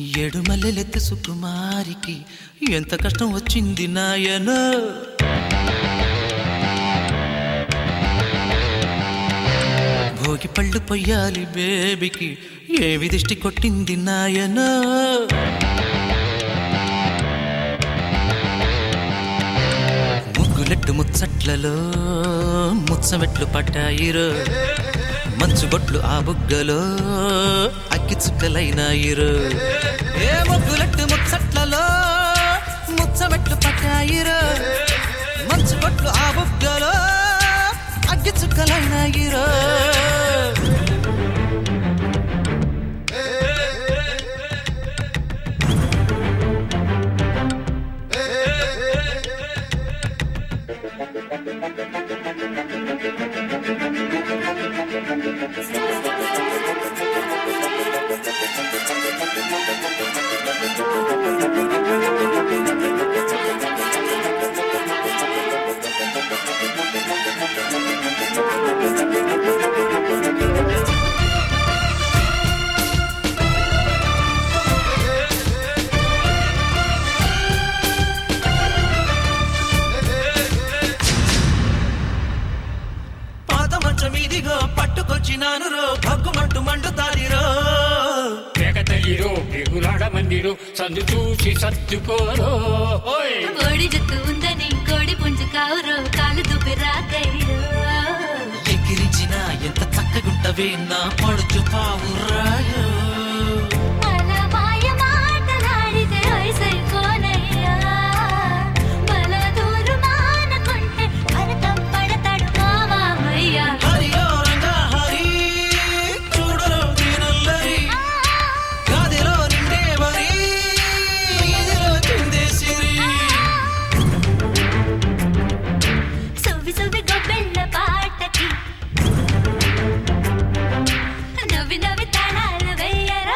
ఎడుమల్లెలెత్త సుకుమారికి ఎంత కష్టం వచ్చింది నాయనో భోగి పళ్ళు పొయ్యాలి బేబీకి ఏవి దిష్టి కొట్టింది నాయనో ముగ్గులెట్టు ముచ్చట్లలో ముచ్చమెట్లు పట్టాయిరో మంచుగొట్లు ఆ బుగ్గలో అగ్గి చుక్కలైనాయిరో ఏ ముగ్గులెట్టు ముచ్చట్లలో ముచ్చమెట్లు పట్టాయిరో మంచుగొట్లు ఆ బుగ్గలో అగ్గి చుక్కలైనాయిరో పాత మంచం ఇదిగో పట్టుకొచ్చినాను రో భగ్గుమంటూ మండుతాదిరో పేకతల్లిరో పెగులాడ మందిరో సందు చూసి సర్దుకోరో ఓయ్ కోడి జుట్టు ఉందని కోడి పుంజు కావురో కాలు దుబ్బి రాకైరో ఎగిరించిన ఎంత చక్కగుంటవే నా పడుచు పావురాయో అలా మాయ మాటలాడితే వయసైపోనయ్యా బల దూరు మానకుంటే భరతం పడతాడు మా మామయ్య హరియో రంగా హరి చూడరో దీనల్లరి గాదిలో నిండే వరి ఇదిలో చిందే సిరి సువ్వి సువ్వి గొబ్బెళ్ళ పాటకి నవ్వి నవ్వి తాళాలు వెయ్యరా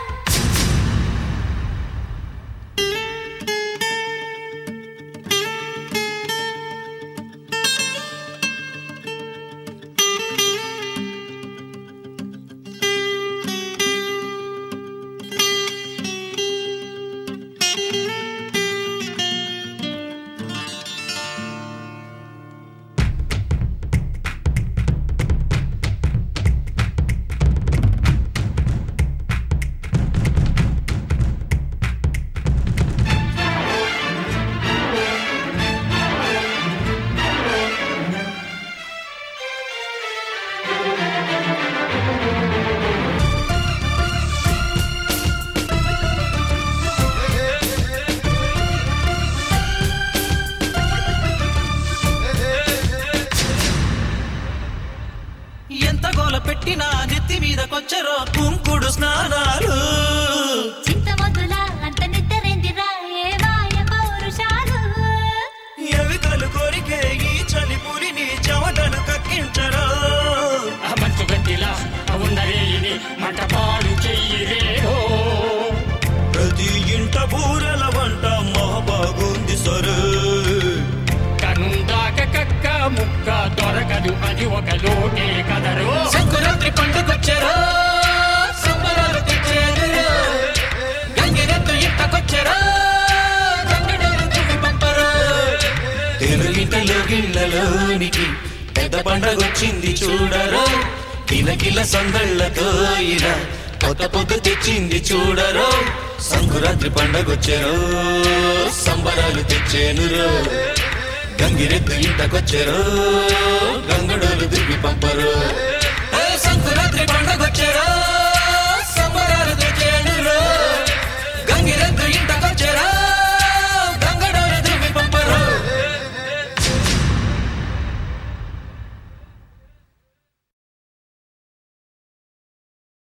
ఎంత గోల పెట్టినా నెత్తి మీదకొచ్చరో కుంకుడు స్నానాలు చింతమొద్దులా అంత నిద్రెందిరా ఏ మాయ పౌరుషాలు ఎవికలు కోరికే ఈ చలి పులిని చెమటను కక్కించరో ఆ మంచు గడ్డిలా ఉన్నరేని మంట పాలు చెయ్యిరేరో ప్రతి ఇంట బూరెల వంట మహాబాగుంది సరే కనుందాక కక్క ముక్క దొరకదు అది ఒక లోటే కదరో సంకురాత్రి పండుకొచ్చారో సంబరాలు తెచ్చారు గంగిరెద్దు ఇంటకొచ్చారో గంగిడోలు తుమ్మి పంపరు తెలుగింటలో గిళ్ళలోనికి పెద్ద పండగొచ్చింది చూడరో కిలకిల సందళ్ళతో ఇలా కొత్త పొద్దు తెచ్చింది చూడరో సంకురాత్రి పండగొచ్చారో సంబరాలు తెచ్చేనురో గంగిరెద్దు ఇంటకొచ్చారో